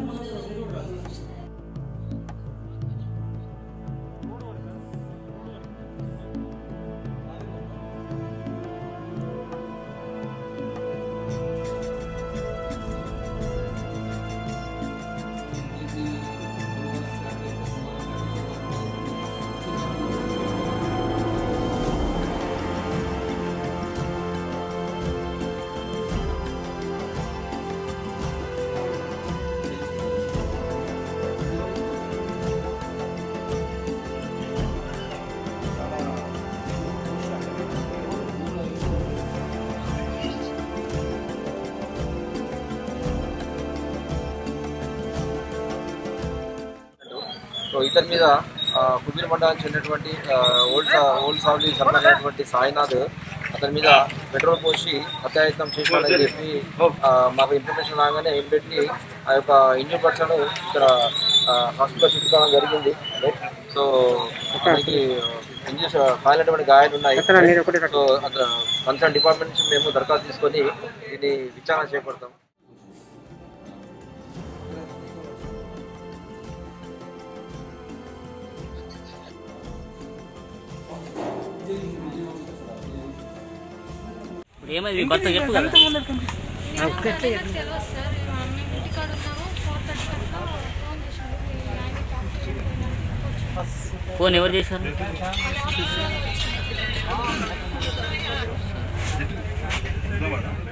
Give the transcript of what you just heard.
so ఇతని మీద ఆ, కుబీర్ మండలానికి చెందినటువంటి ఆ, ఓల్డ్ సా- ఓల్డ్ సావ్లీ సర్పంచ్ అయినటువంటి సాయినాథ్ అతని మీద పెట్రోల్ పోసి హత్యాయత్నం చేసినాడని చెప్పి ఆ, మాకు ఇన్ఫర్మేషన్ రాగానే ఇమ్మీడియట్లీ ఆ యొక్క ఇంజన్ పర్సన్ ఇక్కడ హాస్పిటల్ షిఫ్ట్ కావడం జరిగింది సో అతనికి ఇంజస్ కాలినటువంటి గాయాలు ఉన్నాయి సో అతను కన్సర్న్ డిపార్ట్మెంట్ నుంచి మేము దరఖాస్తు తీసుకొని దీన్ని విచారణ చేపడతాం ఇప్పుడు ఏమైంది భర్త చెప్పు కదా తెలియదు సార్ మా అమ్మ ఇంటికాడ ఉన్నాము ఫోర్ థర్టీ కల్లా ఫోన్ చేశాడు మీ ఆయన ఆక్సిజన్ పోయినాడు ఫోన్ ఎవరు చేశారు వాళ్ళ ఆఫీసర్